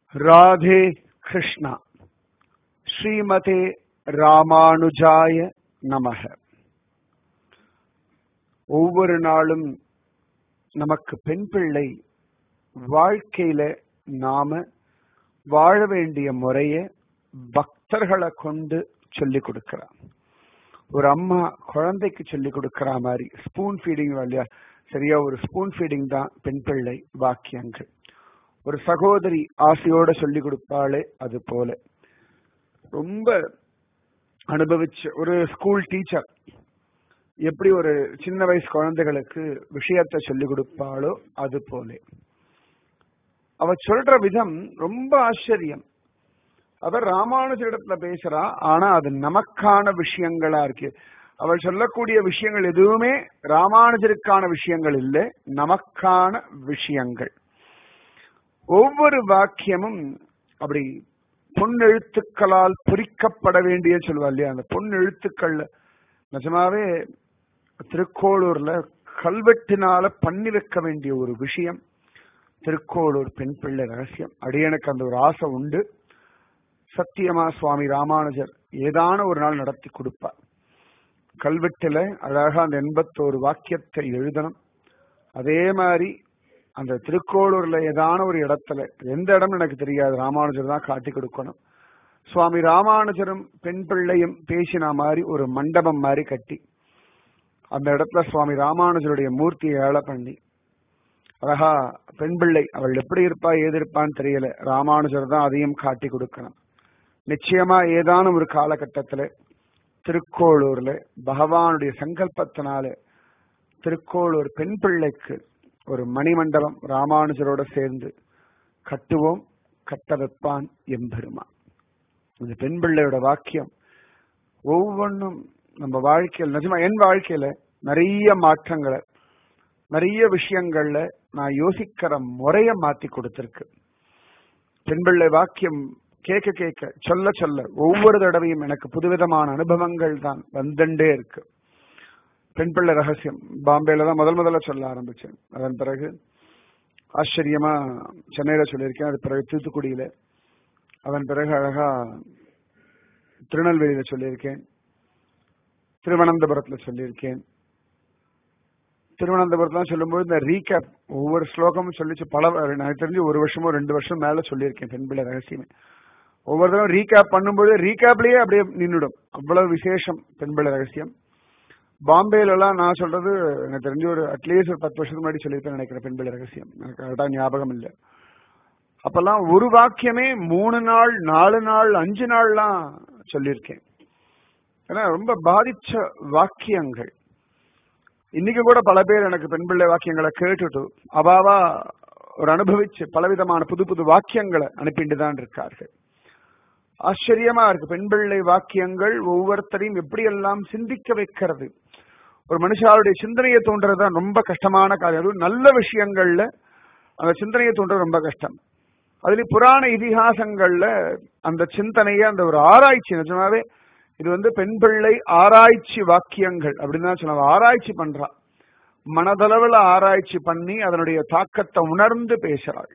ராதே கிருஷ்ணா ஸ்ரீமதே ராமானுஜாய நமக ஒவ்வொரு நாளும் நமக்கு பெண் பிள்ளை வாழ்க்கையில நாம வாழ வேண்டிய முறைய பக்தர்களை கொண்டு சொல்லி கொடுக்கிறார் ஒரு அம்மா குழந்தைக்கு சொல்லி கொடுக்கிற மாதிரி ஸ்பூன் ஃபீடிங் இல்லையா சரியா ஒரு ஸ்பூன் ஃபீடிங் தான் பெண் பிள்ளை வாக்கியங்கள் ஒரு சகோதரி ஆசையோட சொல்லி கொடுப்பாளே அது போல ரொம்ப அனுபவிச்ச ஒரு ஸ்கூல் டீச்சர் எப்படி ஒரு சின்ன வயசு குழந்தைகளுக்கு விஷயத்த சொல்லி கொடுப்பாளோ அது போல அவ சொல்ற விதம் ரொம்ப ஆச்சரியம் அவர் ராமானுஜரிடத்துல பேசுறா ஆனா அது நமக்கான விஷயங்களா இருக்கு அவள் சொல்லக்கூடிய விஷயங்கள் எதுவுமே ராமானுஜருக்கான விஷயங்கள் இல்லை நமக்கான விஷயங்கள் ஒவ்வொரு வாக்கியமும் அப்படி பொன்னெழுத்துக்களால் பொறிக்கப்பட வேண்டிய சொல்லுவா இல்லையா அந்த பொன்னெழுத்துக்கள்ல நிஜமாவே திருக்கோளூர்ல கல்வெட்டினால பண்ணி வைக்க வேண்டிய ஒரு விஷயம் திருக்கோளூர் பெண் பிள்ளை ரகசியம் அடியனுக்கு அந்த ஒரு ஆசை உண்டு சத்தியமா சுவாமி ராமானுஜர் ஏதான ஒரு நாள் நடத்தி கொடுப்பார் கல்வெட்டுல அழகா அந்த எண்பத்தோரு வாக்கியத்தை எழுதணும் அதே மாதிரி அந்த திருக்கோளூர்ல ஏதான ஒரு இடத்துல எந்த இடம் எனக்கு தெரியாது ராமானுஜர் தான் காட்டி கொடுக்கணும் சுவாமி ராமானுஜரும் பெண் பிள்ளையும் பேசின மாதிரி ஒரு மண்டபம் மாதிரி கட்டி அந்த இடத்துல சுவாமி ராமானுஜருடைய மூர்த்தியை ஏழை பண்ணி அழகா பெண் பிள்ளை அவள் எப்படி இருப்பா ஏது இருப்பான்னு தெரியல ராமானுஜர் தான் அதையும் காட்டி கொடுக்கணும் நிச்சயமா ஏதானும் ஒரு காலகட்டத்துல திருக்கோளூர்ல பகவானுடைய சங்கல்பத்தினால திருக்கோளூர் பெண் பிள்ளைக்கு ஒரு மணிமண்டபம் ராமானுஜரோட சேர்ந்து கட்டுவோம் கட்ட வைப்பான் எம்பெருமான் இந்த பெண் பிள்ளையோட வாக்கியம் ஒவ்வொன்றும் நம்ம வாழ்க்கையில் நிஜமா என் வாழ்க்கையில நிறைய மாற்றங்களை நிறைய விஷயங்கள்ல நான் யோசிக்கிற முறைய மாத்தி கொடுத்திருக்கு பெண் பிள்ளை வாக்கியம் கேட்க கேட்க சொல்ல சொல்ல ஒவ்வொரு தடவையும் எனக்கு புதுவிதமான அனுபவங்கள் தான் வந்துட்டே இருக்கு பெண் பிள்ளை ரகசியம் பாம்பேல தான் முதல் முதல்ல சொல்ல ஆரம்பிச்சேன் அதன் பிறகு ஆச்சரியமா சென்னையில சொல்லியிருக்கேன் அது பிறகு தூத்துக்குடியில அதன் பிறகு அழகா திருநெல்வேலியில சொல்லியிருக்கேன் திருவனந்தபுரத்துல சொல்லியிருக்கேன் திருவனந்தபுரத்துல சொல்லும்போது இந்த ரீகேப் ஒவ்வொரு ஸ்லோகமும் சொல்லிச்சு பல எனக்கு தெரிஞ்சு ஒரு வருஷமோ ரெண்டு வருஷம் மேல சொல்லியிருக்கேன் பெண் பிள்ளை ரகசியமே ஒவ்வொரு தடவை ரீகேப் பண்ணும்போது ரீகேப்லயே அப்படியே நின்றுடும் அவ்வளவு விசேஷம் பெண் பிள்ளை ரகசியம் பாம்பேல எல்லாம் நான் சொல்றது எனக்கு தெரிஞ்சு ஒரு அட்லீஸ்ட் ஒரு பத்து வருஷத்துக்கு முன்னாடி சொல்லியிருப்பேன் நினைக்கிறேன் பெண் பிள்ளை ரகசியம் எனக்கு கரெக்டா ஞாபகம் இல்லை அப்பெல்லாம் ஒரு வாக்கியமே மூணு நாள் நாலு நாள் அஞ்சு நாள்லாம் சொல்லியிருக்கேன் ஏன்னா ரொம்ப பாதிச்ச வாக்கியங்கள் இன்னைக்கு கூட பல பேர் எனக்கு பெண் பிள்ளை வாக்கியங்களை கேட்டுட்டு அவாவா ஒரு அனுபவிச்சு பலவிதமான புது புது வாக்கியங்களை அனுப்பிட்டு தான் இருக்கார்கள் ஆச்சரியமா இருக்கு பெண் பிள்ளை வாக்கியங்கள் ஒவ்வொருத்தரையும் எப்படியெல்லாம் சிந்திக்க வைக்கிறது ஒரு மனுஷாருடைய சிந்தனையை தோன்றது தான் ரொம்ப கஷ்டமான காரியம் அதுவும் நல்ல விஷயங்கள்ல அந்த சிந்தனையை தோன்றது ரொம்ப கஷ்டம் அதுல புராண இதிகாசங்கள்ல அந்த சிந்தனைய அந்த ஒரு ஆராய்ச்சி நிஜமாவே இது வந்து பெண் பிள்ளை ஆராய்ச்சி வாக்கியங்கள் அப்படின்னு தான் சொல்லுவாங்க ஆராய்ச்சி பண்றா மனதளவில் ஆராய்ச்சி பண்ணி அதனுடைய தாக்கத்தை உணர்ந்து பேசுறாள்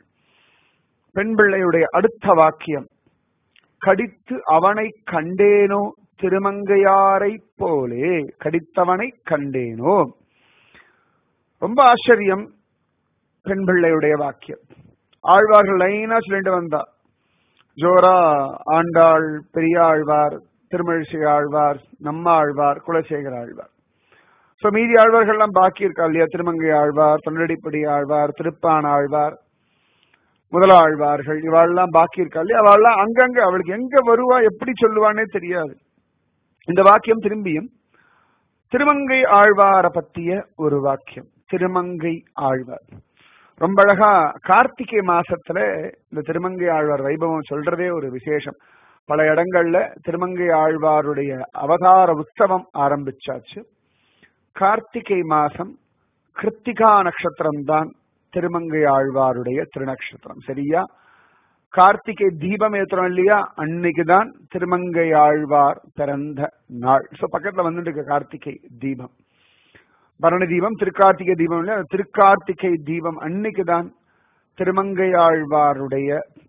பெண் பிள்ளையுடைய அடுத்த வாக்கியம் கடித்து அவனை கண்டேனோ திருமங்கையாரை போலே கடித்தவனை கண்டேனோ ரொம்ப ஆச்சரியம் பெண் பிள்ளையுடைய வாக்கியம் ஆழ்வார்கள் லைனா சொல்லிட்டு வந்தா ஜோரா ஆண்டாள் பெரியாழ்வார் திருமழிசை ஆழ்வார் நம்ம ஆழ்வார் குலசேகர ஆழ்வார் சோ மீதி ஆழ்வார்கள்லாம் பாக்கி இருக்கா இல்லையா திருமங்கை ஆழ்வார் தொண்டடிப்படி ஆழ்வார் திருப்பான் ஆழ்வார் முதலாழ்வார்கள் இவாள்லாம் பாக்கி இருக்கா இல்லையா அவள்லாம் அங்கங்க அவளுக்கு எங்க வருவா எப்படி சொல்லுவானே தெரியாது இந்த வாக்கியம் திரும்பியும் திருமங்கை ஆழ்வார பத்திய ஒரு வாக்கியம் திருமங்கை ஆழ்வார் ரொம்ப அழகா கார்த்திகை மாசத்துல இந்த திருமங்கை ஆழ்வார் வைபவம் சொல்றதே ஒரு விசேஷம் பல இடங்கள்ல திருமங்கை ஆழ்வாருடைய அவதார உற்சவம் ஆரம்பிச்சாச்சு கார்த்திகை மாசம் கிருத்திகா நட்சத்திரம் தான் திருமங்கை ஆழ்வாருடைய திருநக்ஷத்திரம் சரியா கார்த்திகை தீபம் ஏத்துறோம் இல்லையா அன்னைக்குதான் திருமங்கை ஆழ்வார் பிறந்த நாள் சோ பக்கத்துல வந்துட்டு இருக்கு கார்த்திகை தீபம் பரணி தீபம் திருக்கார்த்திகை தீபம் இல்லையா திருக்கார்த்திகை தீபம் அன்னைக்குதான் திருமங்கை ஆழ்வாருடைய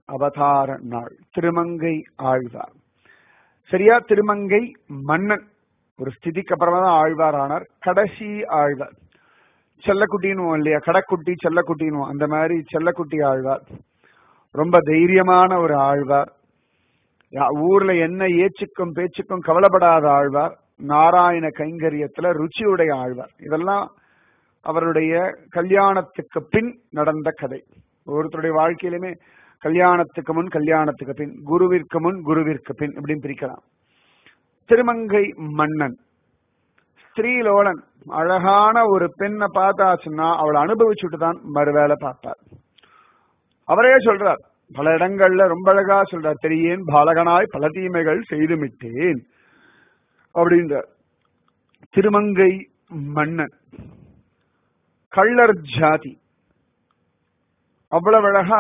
அவதார நாள் திருமங்கை ஆழ்வார் சரியா திருமங்கை மன்னன் ஒரு ஸ்திதிக்கு அப்புறமா தான் ஆழ்வார் ஆனார் கடைசி ஆழ்வார் செல்லக்குட்டின்னு இல்லையா கடைக்குட்டி செல்லக்குட்டின்னு அந்த மாதிரி செல்லக்குட்டி ஆழ்வார் ரொம்ப தைரியமான ஒரு ஆழ்வார் ஊர்ல என்ன ஏச்சுக்கும் பேச்சுக்கும் கவலைப்படாத ஆழ்வார் நாராயண கைங்கரியத்துல ருச்சியுடைய ஆழ்வார் இதெல்லாம் அவருடைய கல்யாணத்துக்கு பின் நடந்த கதை ஒருத்தருடைய வாழ்க்கையிலுமே கல்யாணத்துக்கு முன் கல்யாணத்துக்கு பின் குருவிற்கு முன் குருவிற்கு பின் இப்படின்னு பிரிக்கலாம் திருமங்கை மன்னன் ஸ்திரீலோலன் அழகான ஒரு பெண்ணை பார்த்தாச்சுன்னா அவளை அனுபவிச்சுட்டு தான் மறுவேளை பார்ப்பார் அவரே சொல்றார் பல இடங்கள்ல ரொம்ப அழகா சொல்றார் தெரியேன் பாலகனாய் பல தீமைகள் செய்துமிட்டேன் அப்படின்ற திருமங்கை மன்னன் கள்ளர் ஜாதி அவ்வளவு அழகா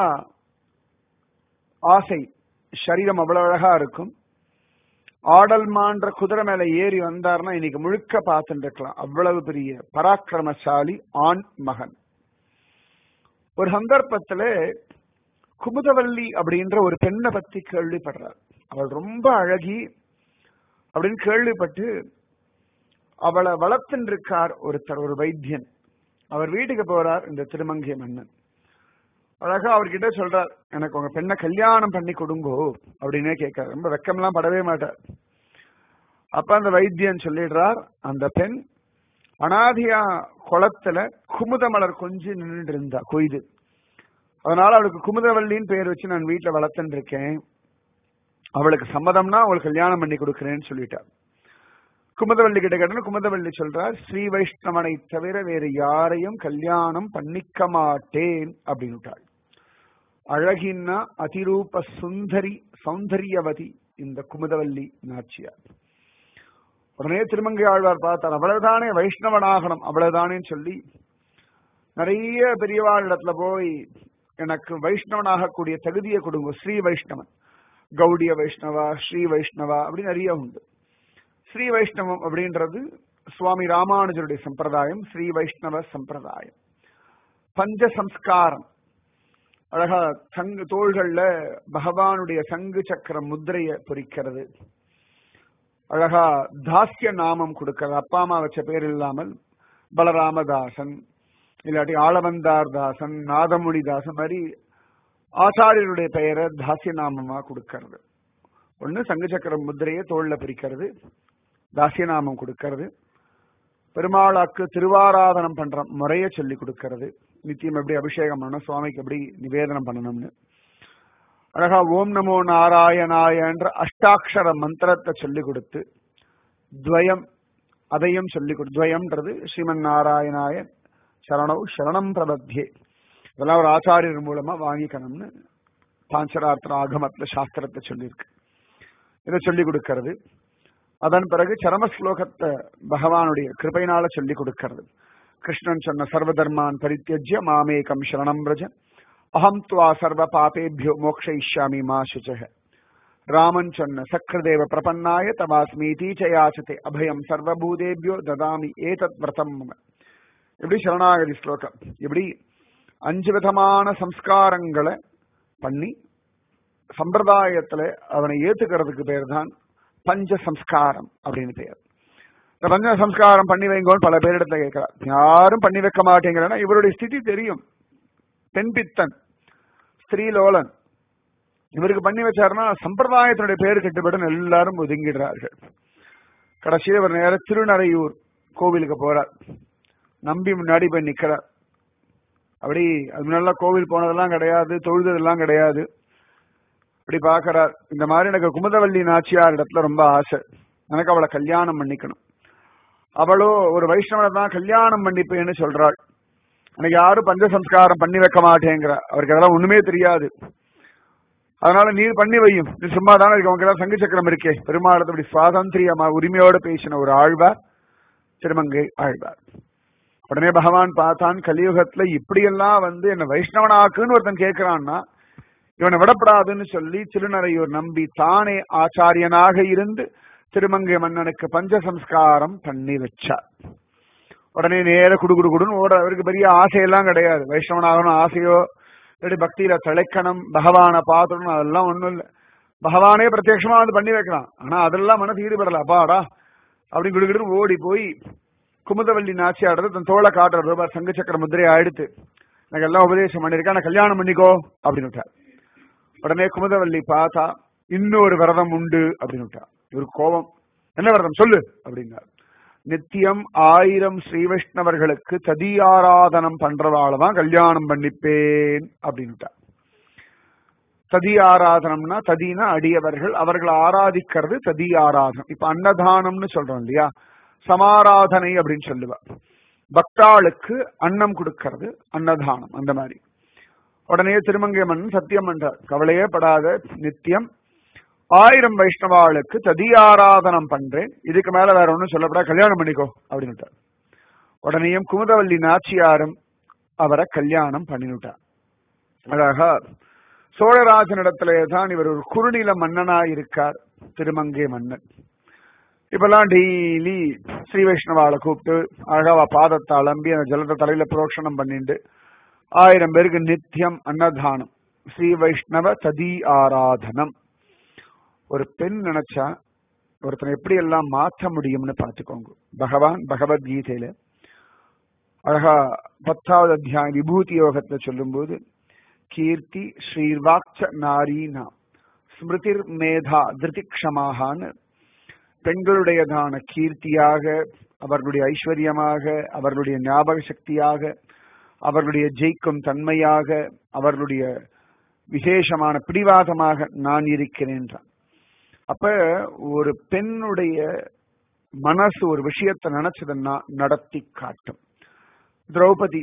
ஆசை சரீரம் அவ்வளவு அழகா இருக்கும் ஆடல் மான்ற குதிரை மேல ஏறி வந்தார்னா இன்னைக்கு முழுக்க பார்த்துட்டு இருக்கலாம் அவ்வளவு பெரிய பராக்கிரமசாலி ஆண் மகன் ஒரு சந்தர்ப்பத்துல குமுதவல்லி அப்படின்ற ஒரு பெண்ணை பத்தி கேள்விப்படுறார் அவள் ரொம்ப அழகி அப்படின்னு கேள்விப்பட்டு அவளை வளர்த்துன்னு இருக்கார் ஒருத்தர் ஒரு வைத்தியன் அவர் வீட்டுக்கு போறார் இந்த திருமங்கை மன்னன் அழகா அவர்கிட்ட சொல்றார் எனக்கு உங்க பெண்ணை கல்யாணம் பண்ணி கொடுங்கோ அப்படின்னே கேட்கார் ரொம்ப வெக்கம்லாம் படவே மாட்டார் அப்ப அந்த வைத்தியன் சொல்லிடுறார் அந்த பெண் அனாதியா குளத்துல குமுத மலர் கொஞ்சி நின்றுட்டு இருந்தா கொய்து அதனால அவளுக்கு குமுதவல்லின்னு பேர் வச்சு நான் வீட்டுல வளர்த்துன்னு இருக்கேன் அவளுக்கு சம்மதம்னா அவளுக்கு கல்யாணம் பண்ணி கொடுக்குறேன்னு சொல்லிட்டார் குமுதவள்ளி கிட்ட கேட்டன குமுதவள்ளி சொல்றார் ஸ்ரீ வைஷ்ணவனை தவிர வேறு யாரையும் கல்யாணம் பண்ணிக்க மாட்டேன் அப்படின்னுட்டாள் அழகின்னா அதிரூப சுந்தரி சௌந்தரியவதி இந்த குமுதவல்லி நாச்சியார் உடனே திருமங்கை ஆழ்வார் பார்த்தார் அவ்வளவுதானே வைஷ்ணவனாகணும் அவ்வளவுதானேன்னு சொல்லி நிறைய பெரியவாள் இடத்துல போய் எனக்கு வைஷ்ணவனாகக்கூடிய தகுதியை கொடுங்க ஸ்ரீ வைஷ்ணவன் கௌடிய வைஷ்ணவா ஸ்ரீ வைஷ்ணவா அப்படி நிறைய உண்டு ஸ்ரீ வைஷ்ணவம் அப்படின்றது சுவாமி ராமானுஜருடைய சம்பிரதாயம் ஸ்ரீ வைஷ்ணவ சம்பிரதாயம் பஞ்ச சம்ஸ்காரம் அழகா சங்கு தோள்கள்ல பகவானுடைய சங்கு சக்கரம் முத்திரைய பொறிக்கிறது அழகா தாஸ்ய நாமம் கொடுக்கிறது அப்பா அம்மா வச்ச பேர் இல்லாமல் பலராமதாசன் இல்லாட்டி ஆளவந்தார் தாசன் நாதமுடி தாசன் மாதிரி ஆச்சாரியருடைய பெயரை தாசிய நாமமா கொடுக்கிறது ஒண்ணு சங்கு சக்கரம் முத்திரையை தோல்ல பிரிக்கிறது தாசியநாமம் கொடுக்கிறது பெருமாளாக்கு திருவாராதனம் பண்ற முறைய சொல்லி கொடுக்கிறது நித்தியம் எப்படி அபிஷேகம் பண்ணணும் சுவாமிக்கு எப்படி நிவேதனம் பண்ணணும்னு அழகா ஓம் நமோ நாராயணாய என்ற அஷ்டாட்சர மந்திரத்தை சொல்லி கொடுத்து துவயம் அதையும் சொல்லி கொடு துவயம்ன்றது ஸ்ரீமன் நாராயணாய சரணவ் சரணம் பிரபத்தியே இதெல்லாம் ஒரு ஆச்சாரியர் மூலமா வாங்கிக்கணும்னு பாஞ்சராத்திர ஆகமத்துல சாஸ்திரத்தை சொல்லியிருக்கு இதை சொல்லி கொடுக்கிறது அதன் பிறகு சரம ஸ்லோகத்தை பகவானுடைய கிருபையினால சொல்லி கொடுக்கிறது கிருஷ்ணன் சொன்ன சர்வதர்மான் பரித்தியஜ்ய மாமேகம் சரணம் ரஜ அகம் துவா சர்வ பாபேபியோ மோக்ஷயிஷ்யாமி மா சுச்சக ராமன் சொன்ன சக்கரதேவ பிரபன்னாய தவாஸ்மி தீச்சயாச்சதே அபயம் சர்வபூதேபியோ ததாமி ஏதத் விரதம் மம இப்படி சரணாகதி ஸ்லோகம் இப்படி அஞ்சு விதமான சம்ஸ்காரங்களை பண்ணி சம்பிரதாயத்துல அவனை ஏத்துக்கிறதுக்கு பேர் தான் பஞ்ச சம்ஸ்காரம் அப்படின்னு பேர் இந்த பஞ்ச சம்ஸ்காரம் பண்ணி வைங்கோன்னு பல பேரிடத்துல கேட்கிறார் யாரும் பண்ணி வைக்க மாட்டேங்கிறனா இவருடைய ஸ்திதி தெரியும் பெண் பித்தன் ஸ்திரீலோலன் இவருக்கு பண்ணி வச்சாருன்னா சம்பிரதாயத்தினுடைய பேர் கட்டுப்படும் எல்லாரும் ஒதுங்கிடுறார்கள் கடைசியில் இவர் நேர திருநறையூர் கோவிலுக்கு போறார் நம்பி முன்னாடி போய் நிக்கிறார் அப்படி அது முன்னால கோவில் போனதெல்லாம் கிடையாது தொழுதெல்லாம் கிடையாது அப்படி பாக்குறார் இந்த மாதிரி எனக்கு குமுதவல்லி நாச்சியார் இடத்துல ரொம்ப ஆசை எனக்கு அவளை கல்யாணம் பண்ணிக்கணும் அவளோ ஒரு வைஷ்ணவனை தான் கல்யாணம் பண்ணிப்பேன்னு சொல்றாள் எனக்கு யாரும் பஞ்சசம்ஸ்காரம் பண்ணி வைக்க மாட்டேங்கிற அவருக்கு அதெல்லாம் ஒண்ணுமே தெரியாது அதனால நீர் பண்ணி வையும் நீ சும்மா தானே இருக்கு உங்க சங்கு சக்கரம் இருக்கே பெருமாளத்தை இப்படி சுவாதந்திரியமா உரிமையோட பேசின ஒரு ஆழ்வார் திருமங்கை ஆழ்வார் உடனே பகவான் பார்த்தான் கலியுகத்துல இப்படியெல்லாம் வந்து என்ன வைஷ்ணவனாக்குன்னு ஒருத்தன் கேட்கிறான்னா இவனை விடப்படாதுன்னு சொல்லி திருநறையூர் நம்பி தானே ஆச்சாரியனாக இருந்து திருமங்கை மன்னனுக்கு பஞ்சசம்ஸ்காரம் பண்ணி வச்சார் உடனே நேர குடு குடு குடுன்னு ஓட அவருக்கு பெரிய ஆசையெல்லாம் கிடையாது வைஷ்ணவனாகணும் ஆசையோ இல்லாட்டி பக்தியில திளைக்கணும் பகவானை பார்த்துடணும் அதெல்லாம் ஒண்ணும் இல்லை பகவானே பிரத்யட்சமா வந்து பண்ணி வைக்கலாம் ஆனா அதெல்லாம் மனசு ஈடுபடல அப்பாடா அப்படி குடுக்கிட்டு ஓடி போய் குமுதவல்லி நாச்சியாடுறது தன் தோளை காட்டுறது ரூபாய் சங்க சக்கர முத்திரையை எடுத்து எனக்கு எல்லாம் உபதேசம் பண்ணிருக்கேன் நான் கல்யாணம் பண்ணிக்கோ அப்படின்னு விட்டார் உடனே குமுதவல்லி பார்த்தா இன்னொரு விரதம் உண்டு அப்படின்னு விட்டா ஒரு கோபம் என்ன விரதம் சொல்லு அப்படின்னார் நித்தியம் ஆயிரம் ஸ்ரீ வைஷ்ணவர்களுக்கு ததி ஆராதனம் பண்றதாலதான் கல்யாணம் பண்ணிப்பேன் அப்படின்னு விட்டா ததி ஆராதனம்னா ததினா அடியவர்கள் அவர்களை ஆராதிக்கிறது ததி ஆராதனம் இப்ப அன்னதானம்னு சொல்றோம் இல்லையா சமாராதனை அப்படின்னு சொல்லுவா பக்தாளுக்கு அன்னம் கொடுக்கறது அன்னதானம் அந்த மாதிரி உடனே திருமங்கை மன்னன் சத்தியம் பண்றார் கவலையே படாத நித்தியம் ஆயிரம் வைஷ்ணவாளுக்கு ததி ஆராதனம் பண்றேன் இதுக்கு மேல வேற ஒண்ணும் சொல்லப்படா கல்யாணம் பண்ணிக்கோ அப்படின்னு உடனேயும் குமுதவல்லி நாச்சியாரும் அவரை கல்யாணம் பண்ணிவிட்டார் அழகா சோழராஜனிடத்திலே தான் இவர் ஒரு குறுநில மன்னனா இருக்கார் திருமங்கை மன்னன் இப்பெல்லாம் டெய்லி ஸ்ரீ வைஷ்ணவாளை கூப்பிட்டு அழகாவா பாதத்தை அலம்பி அந்த ஜலத்தை தலையில புரோக்ஷனம் பண்ணிட்டு ஆயிரம் பேருக்கு நித்தியம் அன்னதானம் ஸ்ரீ வைஷ்ணவ ததி ஆராதனம் ஒரு பெண் நினைச்சா ஒருத்தனை எப்படி எல்லாம் மாற்ற முடியும்னு பார்த்துக்கோங்க பகவான் பகவத்கீதையில அழகா பத்தாவது அத்தியாயம் விபூதி யோகத்தை சொல்லும்போது கீர்த்தி ஸ்ரீர்வாக்ச நாரீனா ஸ்மிருதிர் மேதா திருதிக்ஷமாகான்னு பெண்களுடையதான கீர்த்தியாக அவர்களுடைய ஐஸ்வர்யமாக அவர்களுடைய ஞாபக சக்தியாக அவர்களுடைய ஜெயிக்கும் தன்மையாக அவர்களுடைய விசேஷமான பிடிவாதமாக நான் இருக்கிறேன் அப்ப ஒரு பெண்ணுடைய மனசு ஒரு விஷயத்தை நினைச்சதுன்னா நடத்தி காட்டும் திரௌபதி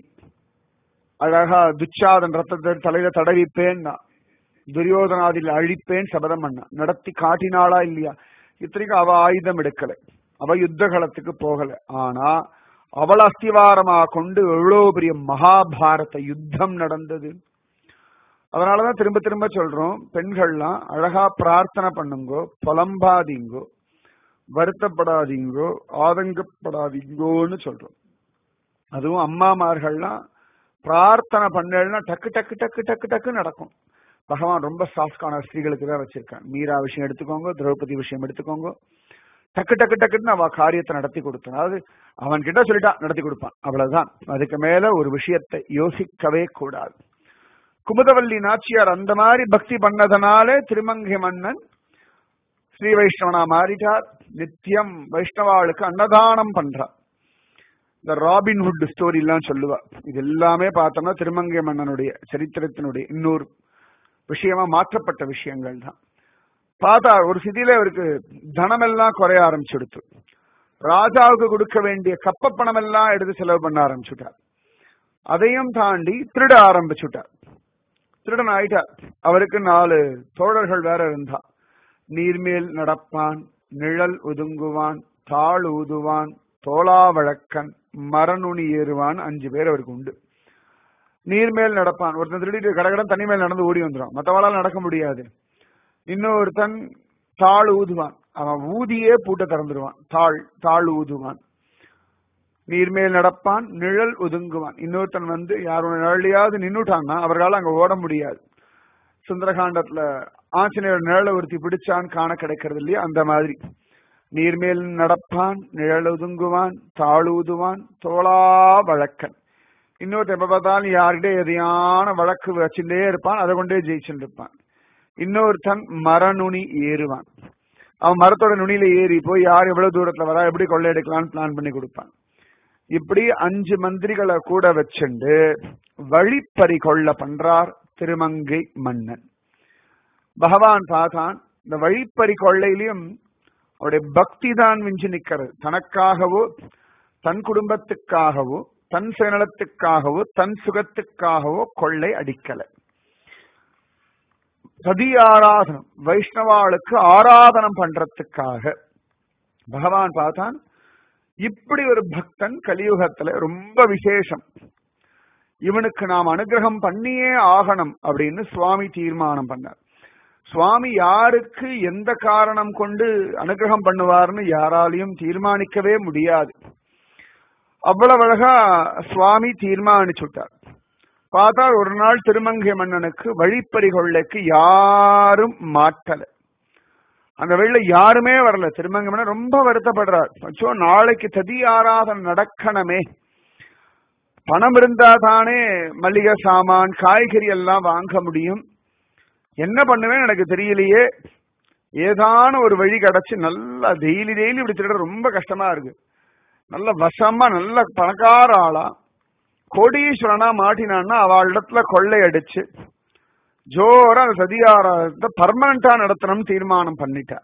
அழகா துச்சாதன் ரத்தத்தை தலையில தடவிப்பேன்னா துரியோதனாதில் அழிப்பேன் சபதம் பண்ண நடத்தி காட்டினாளா இல்லையா இத்தனைக்கும் அவ ஆயுதம் எடுக்கல அவ யுத்த களத்துக்கு போகல ஆனா அவள் அஸ்திவாரமா கொண்டு எவ்வளவு பெரிய மகாபாரத யுத்தம் நடந்தது அதனாலதான் திரும்ப திரும்ப சொல்றோம் பெண்கள்லாம் அழகா பிரார்த்தனை பண்ணுங்கோ புலம்பாதீங்கோ வருத்தப்படாதீங்கோ ஆதங்கப்படாதீங்கோன்னு சொல்றோம் அதுவும் அம்மாமார்கள்லாம் பிரார்த்தனை பண்ணலன்னா டக்கு டக்கு டக்கு டக்கு டக்கு நடக்கும் பகவான் ரொம்ப சாஃப்டான ஸ்திரீகளுக்கு தான் வச்சிருக்கான் மீரா விஷயம் எடுத்துக்கோங்க திரௌபதி விஷயம் எடுத்துக்கோங்க டக்கு டக்கு டக்குன்னு அவ காரியத்தை நடத்தி கொடுத்தான் அதாவது அவன் கிட்ட சொல்லிட்டான் நடத்தி கொடுப்பான் அவ்வளவுதான் அதுக்கு மேல ஒரு விஷயத்தை யோசிக்கவே கூடாது குமுதவல்லி நாச்சியார் அந்த மாதிரி பக்தி பண்ணதுனாலே திருமங்கை மன்னன் ஸ்ரீ வைஷ்ணவனா மாறிட்டார் நித்தியம் வைஷ்ணவாளுக்கு அன்னதானம் பண்றார் இந்த ராபின்ஹுட் ஸ்டோரி எல்லாம் சொல்லுவா இது எல்லாமே பார்த்தோம்னா திருமங்கை மன்னனுடைய சரித்திரத்தினுடைய இன்னொரு விஷயமா மாற்றப்பட்ட விஷயங்கள் தான் பார்த்தா ஒரு சிதியில அவருக்கு தனமெல்லாம் குறைய ஆரம்பிச்சுடுத்து ராஜாவுக்கு கொடுக்க வேண்டிய கப்ப பணம் எல்லாம் எடுத்து செலவு பண்ண ஆரம்பிச்சுட்டார் அதையும் தாண்டி திருட ஆரம்பிச்சுட்டார் திருடன் ஆயிட்டார் அவருக்கு நாலு தோழர்கள் வேற இருந்தா நீர்மேல் நடப்பான் நிழல் ஒதுங்குவான் தாழ் ஊதுவான் தோளா வழக்கன் மரநுனி ஏறுவான் அஞ்சு பேர் அவருக்கு உண்டு நீர்மேல் நடப்பான் ஒருத்தன் திருடிட்டு கடகடன் தண்ணி மேல் நடந்து ஓடி வந்துடும் மற்றவாளால் நடக்க முடியாது இன்னொருத்தன் தாழ் ஊதுவான் அவன் ஊதியே பூட்ட திறந்துடுவான் தாழ் தாழ் ஊதுவான் நீர்மேல் நடப்பான் நிழல் ஒதுங்குவான் இன்னொருத்தன் வந்து யாரோட நிழலையாவது நின்னுட்டான்னா அவர்களால் அங்க ஓட முடியாது சுந்தரகாண்டத்துல ஆஞ்சநேயர் நிழலை ஒருத்தி பிடிச்சான் காண கிடைக்கிறது இல்லையா அந்த மாதிரி நீர்மேல் நடப்பான் நிழல் ஒதுங்குவான் தாழூதுவான் தோளா வழக்கன் இன்னொருத்தன் எப்ப பார்த்தாலும் யார்கிட்ட எதையான வழக்கு வச்சுட்டே இருப்பான் அதை கொண்டே ஜெயிச்சுட்டு இருப்பான் இன்னொருத்தன் மரநுனி ஏறுவான் அவன் மரத்தோட நுனியில ஏறி போய் யார் எவ்வளவு தூரத்துல வரா எப்படி கொள்ளையடிக்கலாம்னு பிளான் பண்ணி கொடுப்பான் இப்படி அஞ்சு மந்திரிகளை கூட வச்சுண்டு வழிப்பறி கொள்ள பண்றார் திருமங்கை மன்னன் பகவான் பார்த்தான் இந்த வழிப்பறி கொள்ளையிலையும் அவருடைய பக்தி தான் மிஞ்சி நிக்கிறது தனக்காகவோ தன் குடும்பத்துக்காகவோ தன் சுயநலத்துக்காகவோ தன் சுகத்துக்காகவோ கொள்ளை அடிக்கல சதி ஆராதனம் வைஷ்ணவாளுக்கு ஆராதனம் பண்றதுக்காக பகவான் பார்த்தான் இப்படி ஒரு பக்தன் கலியுகத்துல ரொம்ப விசேஷம் இவனுக்கு நாம் அனுகிரகம் பண்ணியே ஆகணும் அப்படின்னு சுவாமி தீர்மானம் பண்ணார் சுவாமி யாருக்கு எந்த காரணம் கொண்டு அனுகிரகம் பண்ணுவார்னு யாராலையும் தீர்மானிக்கவே முடியாது அவ்வளவு அழகா சுவாமி தீர்மானிச்சுட்டார் பார்த்தா ஒரு நாள் திருமங்கை மன்னனுக்கு வழிப்பறி கொள்ளைக்கு யாரும் மாட்டல அந்த வழியில யாருமே வரல திருமங்கை மன்னன் ரொம்ப வருத்தப்படுறார் அச்சோ நாளைக்கு ததி ஆராதனை நடக்கணுமே பணம் இருந்தா தானே மளிகை சாமான் காய்கறி எல்லாம் வாங்க முடியும் என்ன பண்ணுவேன் எனக்கு தெரியலையே ஏதான ஒரு வழி கிடைச்சு நல்லா டெய்லி டெய்லி இப்படி திருட ரொம்ப கஷ்டமா இருக்கு நல்ல வசமா நல்ல பணக்கார ஆளா கோடீஸ்வரனா மாட்டினான்னா அவள் இடத்துல கொள்ளையடிச்சு ஜோரா அந்த சதியாரத்தை பர்மனண்டா நடத்தணும்னு தீர்மானம் பண்ணிட்டார்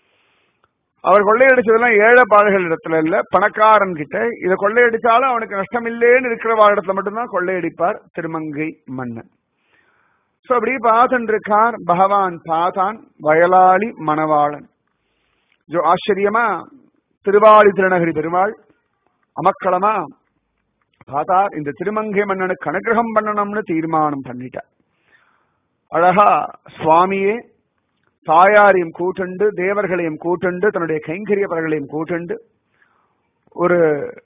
அவர் கொள்ளையடிச்சதெல்லாம் ஏழை பாடுகள் இடத்துல இல்ல பணக்காரன் கிட்ட இதை கொள்ளையடிச்சாலும் அவனுக்கு நஷ்டம் இல்லேன்னு இருக்கிற இடத்துல மட்டும்தான் கொள்ளையடிப்பார் திருமங்கை மன்னன் சோ அப்படி பார்த்துட்டு இருக்கார் பகவான் பார்த்தான் வயலாளி மணவாளன் ஜோ ஆச்சரியமா திருவாளி திருநகரி பெருமாள் அமக்களமா பார்த்தார் இந்த திருமங்கை மன்னனுக்கு அனுகிரகம் பண்ணணும்னு தீர்மானம் பண்ணிட்டார் அழகா சுவாமியே தாயாரையும் கூட்டுண்டு தேவர்களையும் கூட்டுண்டு தன்னுடைய கைங்கரியவர்களையும் கூட்டுண்டு ஒரு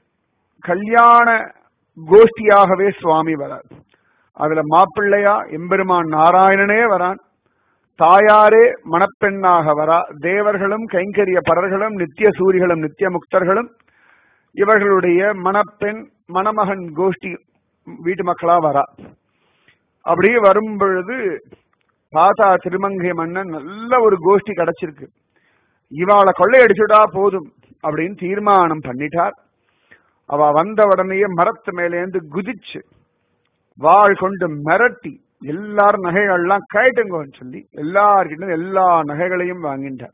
கல்யாண கோஷ்டியாகவே சுவாமி வரார் அதுல மாப்பிள்ளையா எம்பெருமான் நாராயணனே வரான் தாயாரே மணப்பெண்ணாக வரா தேவர்களும் கைங்கரிய பரர்களும் நித்திய சூரிகளும் நித்திய முக்தர்களும் இவர்களுடைய மணப்பெண் மணமகன் கோஷ்டி வீட்டு மக்களா வரா அப்படியே வரும் பொழுது தாத்தா திருமங்கை மன்னன் நல்ல ஒரு கோஷ்டி கிடைச்சிருக்கு இவாளை கொள்ளையடிச்சுடா போதும் அப்படின்னு தீர்மானம் பண்ணிட்டார் அவ வந்த உடனேயே மரத்து மேலேந்து குதிச்சு வாழ் கொண்டு மிரட்டி எல்லார் நகைகள்லாம் கயட்டுங்கன்னு சொல்லி எல்லார்கிட்ட எல்லா நகைகளையும் வாங்கிட்டார்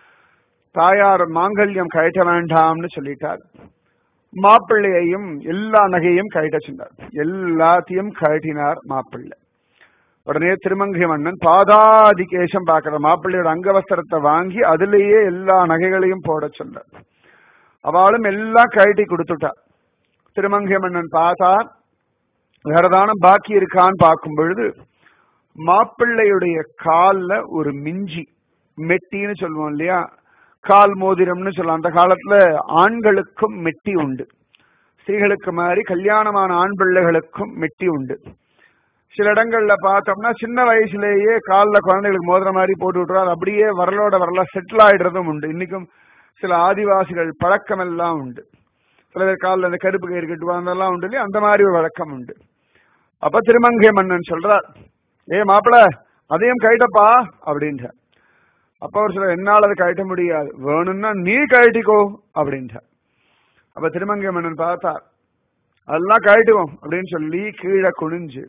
தாயார் மாங்கல்யம் கயட்ட வேண்டாம்னு சொல்லிட்டார் மாப்பிள்ளையையும் எல்லா நகையும் கயட்ட சொன்னார் எல்லாத்தையும் கயட்டினார் மாப்பிள்ளை உடனே திருமங்கை மன்னன் பாதாதி கேசம் பார்க்கிற மாப்பிள்ளையோட அங்கவஸ்திரத்தை வாங்கி அதுலேயே எல்லா நகைகளையும் போட சொன்னார் அவளும் எல்லாம் கழட்டி கொடுத்துட்டா திருமங்கை மன்னன் பார்த்தார் வேறதானம் பாக்கி இருக்கான்னு பார்க்கும் பொழுது மாப்பிள்ளையுடைய கால்ல ஒரு மிஞ்சி மெட்டின்னு சொல்லுவோம் இல்லையா கால் மோதிரம்னு சொல்லலாம் அந்த காலத்துல ஆண்களுக்கும் மெட்டி உண்டு ஸ்திரீகளுக்கு மாதிரி கல்யாணமான ஆண் பிள்ளைகளுக்கும் மெட்டி உண்டு சில இடங்கள்ல பார்த்தோம்னா சின்ன வயசுலேயே காலில் குழந்தைகளுக்கு மோதிர மாதிரி போட்டு விட்டுருவா அது அப்படியே வரலோட வரல செட்டில் ஆயிடுறதும் உண்டு இன்னைக்கும் சில ஆதிவாசிகள் பழக்கம் எல்லாம் உண்டு சில பேர் காலில் அந்த கருப்பு கயிறு கட்டுவா அதெல்லாம் உண்டு இல்லையா அந்த மாதிரி ஒரு வழக்கம் உண்டு அப்ப திருமங்கை மன்னன் சொல்றார் ஏ மாப்பிள அதையும் கழட்டப்பா அப்படின்றார் அப்ப அவர் சொல்ற என்னால் அதை கழட்ட முடியாது வேணும்னா நீ கழட்டிக்கோ அப்படின்றார் அப்ப திருமங்கை மன்னன் பார்த்தார் அதெல்லாம் கழட்டுவோம் அப்படின்னு சொல்லி கீழே குனிஞ்சு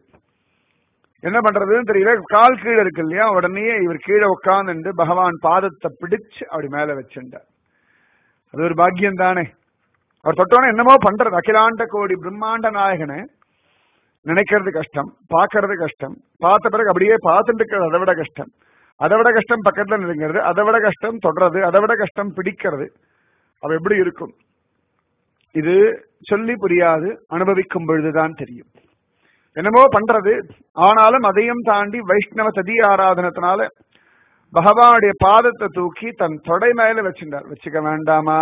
என்ன பண்றதுன்னு தெரியல கால் கீழே இருக்கு இல்லையா உடனே இவர் கீழே உட்கார்ந்து பகவான் பாதத்தை பிடிச்சு அப்படி மேல வச்சுட்டார் அது ஒரு பாக்கியம் தானே அவர் தொட்டோன்னே என்னமோ பண்றது அகிலாண்ட கோடி பிரம்மாண்ட நாயகனை நினைக்கிறது கஷ்டம் பார்க்கறது கஷ்டம் பார்த்த பிறகு அப்படியே பார்த்துட்டு இருக்கிறது அதை விட கஷ்டம் அதை விட கஷ்டம் பக்கத்துல நெருங்கிறது அதை விட கஷ்டம் தொடறது அதை விட கஷ்டம் பிடிக்கிறது அது எப்படி இருக்கும் இது சொல்லி புரியாது அனுபவிக்கும் பொழுதுதான் தெரியும் என்னமோ பண்றது ஆனாலும் அதையும் தாண்டி வைஷ்ணவ சதி ஆராதனத்தினால பகவானுடைய பாதத்தை தூக்கி தன் தொடை மேல வச்சிருந்தார் வச்சுக்க வேண்டாமா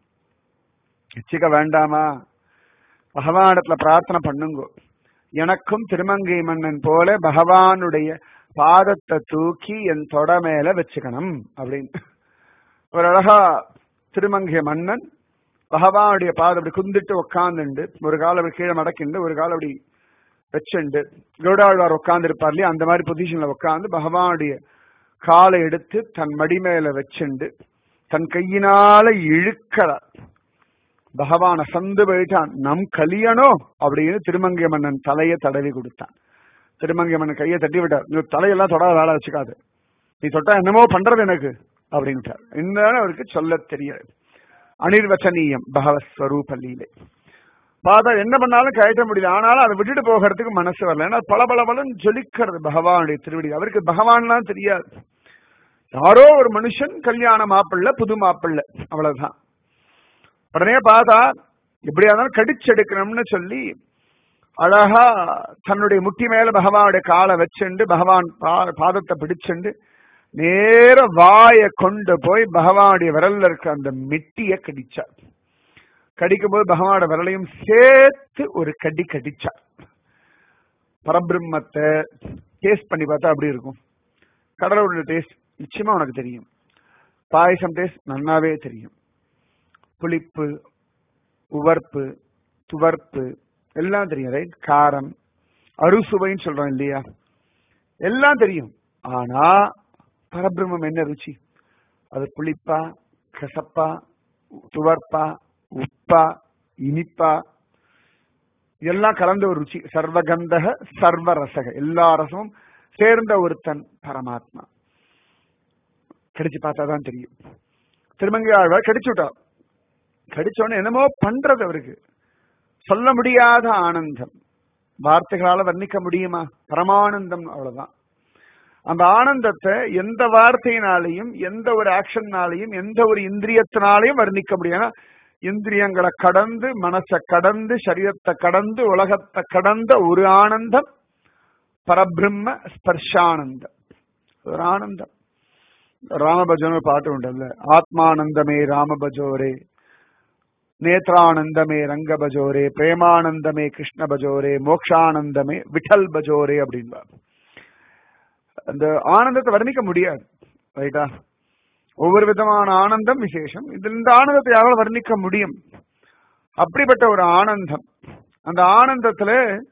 வச்சுக்க வேண்டாமா பகவானிடத்துல பிரார்த்தனை பண்ணுங்கோ எனக்கும் திருமங்கை மன்னன் போல பகவானுடைய பாதத்தை தூக்கி என் தொட மேல வச்சுக்கணும் அப்படின்னு ஒரு அழகா திருமங்கை மன்னன் பகவானுடைய பாதம் அப்படி குந்திட்டு உட்காந்துண்டு ஒரு கால அப்படி கீழே மடக்கிண்டு ஒரு கால அப்படி வச்சுண்டு கௌடாழ்வார் உட்கார்ந்து இருப்பார் இல்லையா அந்த மாதிரி பொசிஷன்ல உட்கார்ந்து பகவானுடைய காலை எடுத்து தன் மடி மேல வச்சுண்டு தன் கையினால இழுக்கிறார் பகவான சந்து போயிட்டான் நம் கலியனோ அப்படின்னு திருமங்கை மன்னன் தலையை தடவி கொடுத்தான் திருமங்கை மன்னன் கையை தட்டி விட்டார் நீ தலையெல்லாம் தொடாத வேலை வச்சுக்காது நீ தொட்டா என்னமோ பண்றது எனக்கு அப்படின்ட்டார் என்னன்னு அவருக்கு சொல்ல தெரியாது அனிர்வச்சனீயம் பகவஸ்வரூப லீலை பார்த்தா என்ன பண்ணாலும் கயற்ற முடியல ஆனாலும் அதை விட்டுட்டு போகிறதுக்கு மனசு வரல ஏன்னா பல பல பலன் ஜொலிக்கிறது பகவானுடைய திருவடி அவருக்கு பகவான்லாம் தெரியாது யாரோ ஒரு மனுஷன் கல்யாண மாப்பிள்ள புது மாப்பிள்ள அவ்வளவுதான் உடனே பார்த்தா எப்படியா இருந்தாலும் கடிச்செடுக்கணும்னு சொல்லி அழகா தன்னுடைய முட்டி மேல பகவானுடைய காலை வச்சுண்டு பகவான் பாதத்தை பிடிச்சுண்டு நேர வாய கொண்டு போய் பகவானுடைய விரல்ல இருக்க அந்த மெட்டிய கடிச்சார் கடிக்கும் போது பகவானோட விரலையும் சேர்த்து ஒரு கடி கடிச்சார் பரபிரம்மத்தை டேஸ்ட் பண்ணி பார்த்தா அப்படி இருக்கும் கடலோட டேஸ்ட் நிச்சயமா உனக்கு தெரியும் பாயசம் டேஸ்ட் நன்னாவே தெரியும் புளிப்பு உவர்ப்பு துவர்ப்பு எல்லாம் தெரியும் ரைட் காரம் அறுசுவைன்னு சொல்றோம் இல்லையா எல்லாம் தெரியும் ஆனா பரபிரம்மம் என்ன ருச்சி அது புளிப்பா கசப்பா துவர்ப்பா உப்பா இனிப்பா எல்லாம் கலந்த ஒரு ருச்சி சர்வகந்தக சர்வ ரசக எல்லா ரசமும் சேர்ந்த ஒருத்தன் பரமாத்மா கடிச்சு பார்த்தா தான் தெரியும் திருமங்கை ஆழ்வார் கடிச்சு விட்டா கடிச்சோடனே என்னமோ பண்றது அவருக்கு சொல்ல முடியாத ஆனந்தம் வார்த்தைகளால வர்ணிக்க முடியுமா பரமானந்தம் அவ்வளவுதான் அந்த ஆனந்தத்தை எந்த வார்த்தையினாலையும் எந்த ஒரு ஆக்ஷன்னாலையும் எந்த ஒரு இந்திரியத்தினாலையும் வர்ணிக்க முடியும் இந்திரியங்களை கடந்து மனசை கடந்து சரீரத்தை கடந்து உலகத்தை கடந்த ஒரு ஆனந்தம் பரபிரம்ம ஸ்பர்ஷானந்தம் ஒரு ஆனந்தம் ராமபஜன் ஒரு பாட்டு உண்டல்ல ஆத்மானந்தமே ராமபஜோரே நேத்ரானந்தமே ரங்க பஜோரே பிரேமானந்தமே கிருஷ்ண பஜோரே மோக்ஷானந்தமே விட்டல் பஜோரே அப்படின்பார் அந்த ஆனந்தத்தை வர்ணிக்க முடியாது ரைட்டா ஒவ்வொரு விதமான ஆனந்தம் விசேஷம் இதுல இந்த ஆனந்தத்தை யாரால வர்ணிக்க முடியும் அப்படிப்பட்ட ஒரு ஆனந்தம் அந்த ஆனந்தத்துல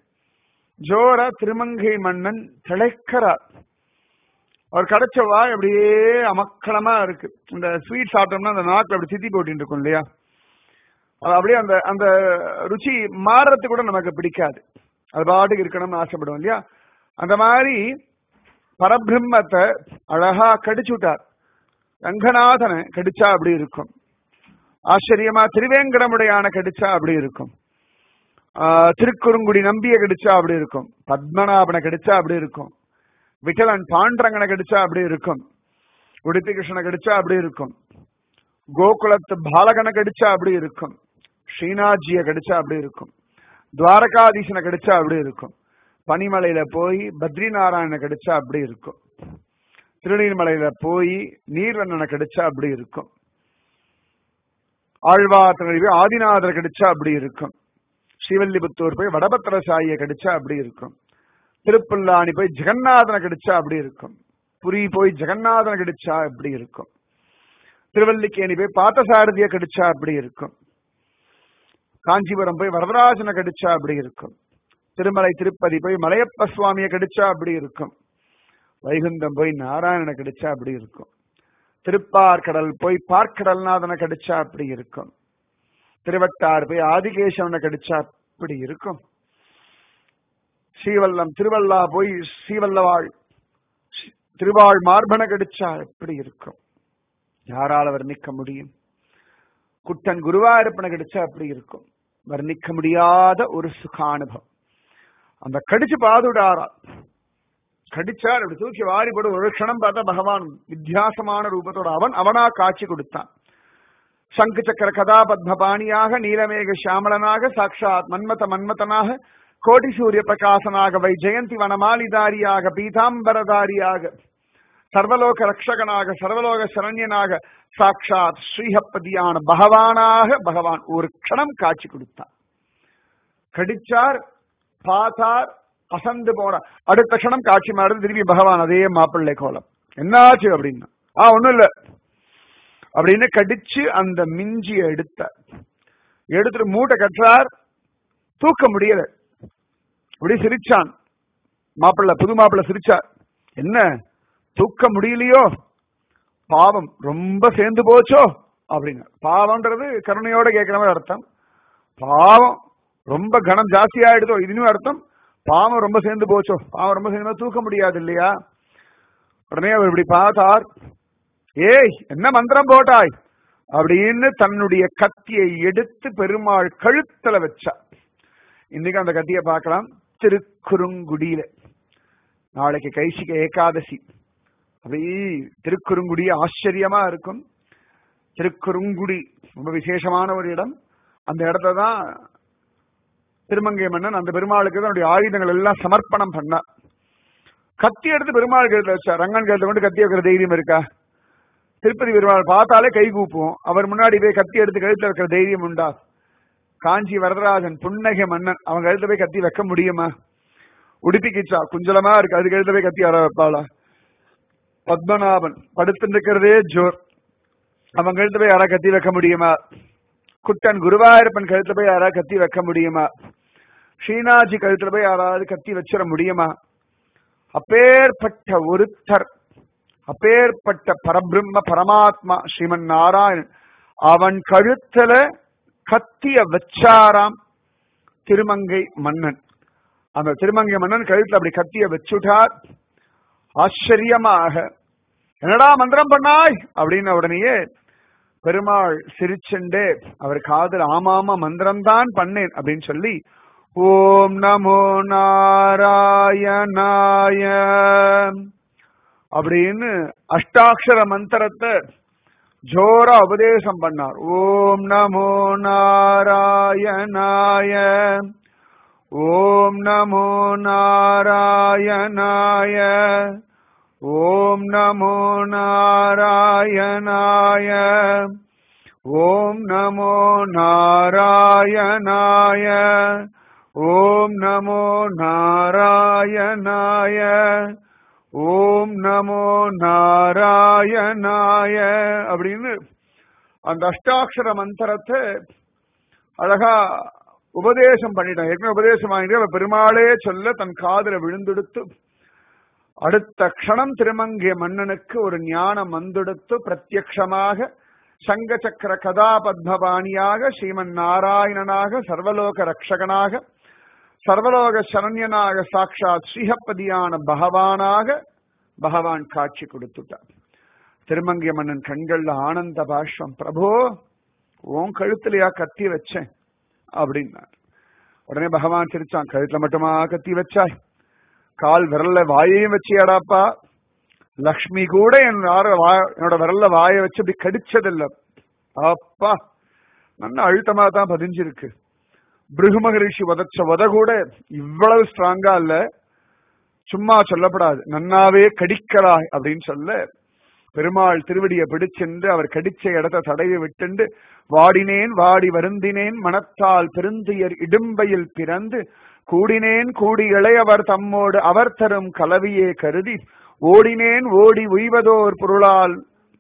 ஜோரா திருமங்கை மன்னன் திளைக்கிறார் அவர் கிடைச்ச வாய் அப்படியே அமக்களமா இருக்கு இந்த ஸ்வீட் சாப்பிட்டோம்னா அந்த நாக்குல அப்படி சித்தி போட்டின்னு இருக்கும் இல்லையா அது அப்படியே அந்த அந்த ருச்சி மாறுறது கூட நமக்கு பிடிக்காது அது பாட்டுக்கு இருக்கணும்னு ஆசைப்படுவோம் இல்லையா அந்த மாதிரி பரபிரம்மத்தை அழகா கடிச்சு விட்டார் ரங்கநாதனை கடிச்சா அப்படி இருக்கும் ஆச்சரியமா திருவேங்கடமுடையான கடிச்சா அப்படி இருக்கும் திருக்குறுங்குடி நம்பிய கடிச்சா அப்படி இருக்கும் பத்மநாபனை கடிச்சா அப்படி இருக்கும் விட்டலன் பாண்டரங்கனை கடிச்சா அப்படி இருக்கும் உடுப்பி கிருஷ்ணனை கடிச்சா அப்படி இருக்கும் கோகுலத்து பாலகனை கடிச்சா அப்படி இருக்கும் ஸ்ரீநாத்ஜிய கடிச்சா அப்படி இருக்கும் துவாரகாதீசனை கடிச்சா அப்படி இருக்கும் பனிமலையில போய் பத்ரி நாராயணனை கடிச்சா அப்படி இருக்கும் திருநீர்மலையில போய் நீர்வண்ணனை கடிச்சா அப்படி இருக்கும் ஆழ்வார்த்தனை போய் ஆதிநாதரை கடிச்சா அப்படி இருக்கும் ஸ்ரீவல்லிபுத்தூர் போய் வடபத்திர சாயியை கடிச்சா அப்படி இருக்கும் திருப்புல்லாணி போய் ஜெகநாதனை கடிச்சா அப்படி இருக்கும் புரி போய் ஜெகநாதனை கடிச்சா அப்படி இருக்கும் திருவல்லிக்கேணி போய் பார்த்தசாரதிய கடிச்சா அப்படி இருக்கும் காஞ்சிபுரம் போய் வரதராஜனை கடிச்சா அப்படி இருக்கும் திருமலை திருப்பதி போய் மலையப்ப சுவாமியை கடிச்சா அப்படி இருக்கும் வைகுந்தம் போய் நாராயணனை கடிச்சா அப்படி இருக்கும் திருப்பார்கடல் போய் பார்க்கடல்நாதனை கடிச்சா அப்படி இருக்கும் திருவட்டார் போய் ஆதிகேசவனை கடிச்சா அப்படி இருக்கும் ஸ்ரீவல்லம் திருவல்லா போய் ஸ்ரீவல்லவாள் திருவாள் மார்பனை கடிச்சா எப்படி இருக்கும் யாரால வர்ணிக்க முடியும் குட்டன் குருவாயிருப்பனை கடிச்சா அப்படி இருக்கும் வர்ணிக்க முடியாத ஒரு சுகானுபவம் அந்த கடிச்சு பாதுடாரா கடிச்சார் அப்படி தூக்கி வாரி போட்டு ஒரு க்ஷணம் பார்த்தா பகவான் வித்தியாசமான ரூபத்தோட அவன் அவனா காட்சி கொடுத்தான் சங்கு சக்கர கதாபத்மபாணியாக நீலமேக சியாமலனாக சாட்சாத் மன்மத மன்மதனாக கோடி சூரிய பிரகாசனாக வை ஜெயந்தி வனமாலிதாரியாக பீதாம்பரதாரியாக சர்வலோக ரக்ஷகனாக சர்வலோக சரண்யனாக சாட்சாத் ஸ்ரீஹப்பதியான பகவானாக பகவான் ஒரு க்ஷணம் காட்சி கொடுத்தார் கடிச்சார் பார்த்தார் அசந்து போன அடுத்த க்ஷணம் காட்சி மாறுது திரும்பி பகவான் அதே மாப்பிள்ளை கோலம் என்னாச்சு அப்படின்னா ஆ ஒண்ணும் இல்ல அப்படின்னு கடிச்சு அந்த மிஞ்சிய எடுத்த எடுத்துட்டு மூட்டை கட்டுறார் தூக்க முடியல அப்படி சிரிச்சான் மாப்பிள்ள புது மாப்பிள்ள சிரிச்சார் என்ன தூக்க முடியலையோ பாவம் ரொம்ப சேர்ந்து போச்சோ அப்படின்னு பாவம்ன்றது கருணையோட கேட்கிற மாதிரி அர்த்தம் பாவம் ரொம்ப கனம் ஜாஸ்தி ஆயிடுதோ இதுன்னு அர்த்தம் பாவம் ரொம்ப சேர்ந்து போச்சோ பாவம் ரொம்ப சேர்ந்து தூக்க முடியாது இல்லையா உடனே அவர் இப்படி பார்த்தார் ஏய் என்ன மந்திரம் போட்டாய் அப்படின்னு தன்னுடைய கத்தியை எடுத்து பெருமாள் கழுத்துல வச்சா இன்னைக்கு அந்த கத்தியை பார்க்கலாம் திருக்குறுங்குடியில நாளைக்கு கைசிக ஏகாதசி அப்படி திருக்குறுங்குடி ஆச்சரியமா இருக்கும் திருக்குறுங்குடி ரொம்ப விசேஷமான ஒரு இடம் அந்த இடத்துல தான் திருமங்கை மன்னன் அந்த பெருமாளுக்கு தன்னுடைய ஆயுதங்கள் எல்லாம் சமர்ப்பணம் பண்ணா கத்தி எடுத்து பெருமாள் கழுத்துல வச்சா ரங்கன் கழுத்துல கொண்டு கத்தி வைக்கிற தைரியம் இருக்கா திருப்பதி பெருமாள் பார்த்தாலே கை கூப்பும் அவர் முன்னாடி போய் கத்தி எடுத்து கழுத்துல வைக்கிற தைரியம் உண்டா காஞ்சி வரதராஜன் புன்னகை மன்னன் அவன் கழுத்துல போய் கத்தி வைக்க முடியுமா உடுப்பிக்கிச்சா குஞ்சலமா இருக்கு அதுக்கு எழுத போய் கத்தி வர வைப்பாளா பத்மநாபன் படுத்துட்டு இருக்கிறதே ஜோர் அவன் கழுத்து போய் யாரா கத்தி வைக்க முடியுமா குட்டன் குருவாயூரப்பன் கழுத்துல போய் யாராவது கத்தி வைக்க முடியுமா ஸ்ரீநாஜி கழுத்துல போய் யாராவது கத்தி வச்சிட முடியுமா அப்பேற்பட்ட ஒருத்தர் அப்பேற்பட்ட பரபிரம்ம பரமாத்மா ஸ்ரீமன் நாராயணன் அவன் கழுத்துல கத்திய வச்சாராம் திருமங்கை மன்னன் அந்த திருமங்கை மன்னன் கழுத்துல அப்படி கத்திய வச்சுட்டார் ஆச்சரியமாக என்னடா மந்திரம் பண்ணாய் அப்படின்ன உடனேயே பெருமாள் சிரிச்சுண்டே அவர் காதல் ஆமாமா மந்திரம் தான் பண்ணேன் அப்படின்னு சொல்லி ஓம் நமோ நாராயணாய அப்படின்னு அஷ்டாட்சர மந்திரத்தை ஜோரா உபதேசம் பண்ணார் ஓம் நமோ நாராயணாய ஓம் நமோ நாராயணாய ஓம் நமோ நாராயணாய ஓம் நமோ நாராயணாய ஓம் நமோ நாராயணாய ஓம் நமோ நாராயணாய அப்படின்னு அந்த அஷ்டாட்சர மந்திரத்தை அழகா உபதேசம் பண்ணிட்டான் ஏற்கனவே உபதேசம் வாங்கிட்டு அவ பெருமாளே சொல்ல தன் காதல விழுந்தெடுத்து அடுத்த க்ஷணம் திருமங்கிய மன்னனுக்கு ஒரு ஞானம் வந்தெடுத்து பிரத்யக்ஷமாக சங்க சக்கர கதா பத்மபாணியாக ஸ்ரீமன் நாராயணனாக சர்வலோக ரக்ஷகனாக சர்வலோக சரண்யனாக சாட்சாத் ஸ்ரீஹப்பதியான பகவானாக பகவான் காட்சி கொடுத்துட்டார் திருமங்கிய மன்னன் கண்கள்ல ஆனந்த பாஷ்பம் பிரபோ உன் கழுத்துலயா கத்தி வச்சேன் அப்படின்னார் உடனே பகவான் சிரிச்சான் கழுத்துல மட்டுமா கத்தி வச்சாய் கால் விரல்ல வாயையும் வச்சியாடாப்பா லக்ஷ்மி கூட என் வார- வா- என்னோட விரல்ல வாயை வச்சு அப்படி கடிச்சதில்ல அப்பா நல்ல அழுத்தமா தான் பதிஞ்சிருக்கு பிருகு மகரிஷி உதச்ச உத கூட இவ்வளவு ஸ்ட்ராங்கா இல்ல சும்மா சொல்லப்படாது நன்னாவே கடிக்கலாய் அப்படின்னு சொல்ல பெருமாள் திருவடியை பிடிச்சென்று அவர் கடிச்ச இடத்தை தடவி விட்டுண்டு வாடினேன் வாடி வருந்தினேன் மனத்தால் பெருந்துயர் இடும்பையில் பிறந்து கூடினேன் கூடி இளையவர் தம்மோடு அவர் தரும் கலவியே கருதி ஓடினேன் ஓடி உய்வதோர் பொருளால்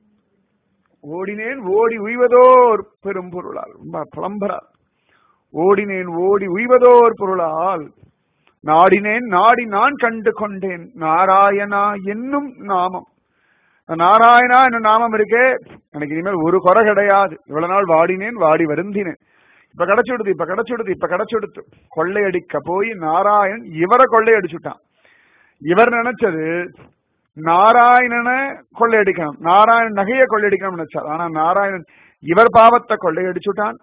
ஓடினேன் ஓடி உய்வதோர் பெரும் பொருளால் ரொம்ப புலம்புறார் ஓடினேன் ஓடி உய்வதோர் பொருளால் நாடினேன் நாடி நான் கண்டு கொண்டேன் நாராயணா என்னும் நாமம் நாராயணா என்னும் நாமம் இருக்கே எனக்கு இனிமேல் ஒரு குறை கிடையாது இவ்வளவு நாள் வாடினேன் வாடி வருந்தினேன் இப்ப கிடைச்சுடுது இப்ப கிடைச்சுடுது இப்ப கிடைச்சுடுத்து கொள்ளையடிக்க போய் நாராயணன் இவரை கொள்ளையடிச்சுட்டான் இவர் நினைச்சது நாராயணனை கொள்ளையடிக்கணும் நாராயணன் நகையை கொள்ளையடிக்கணும் நினைச்சார் ஆனா நாராயணன் இவர் பாவத்தை கொள்ளையடிச்சுட்டான்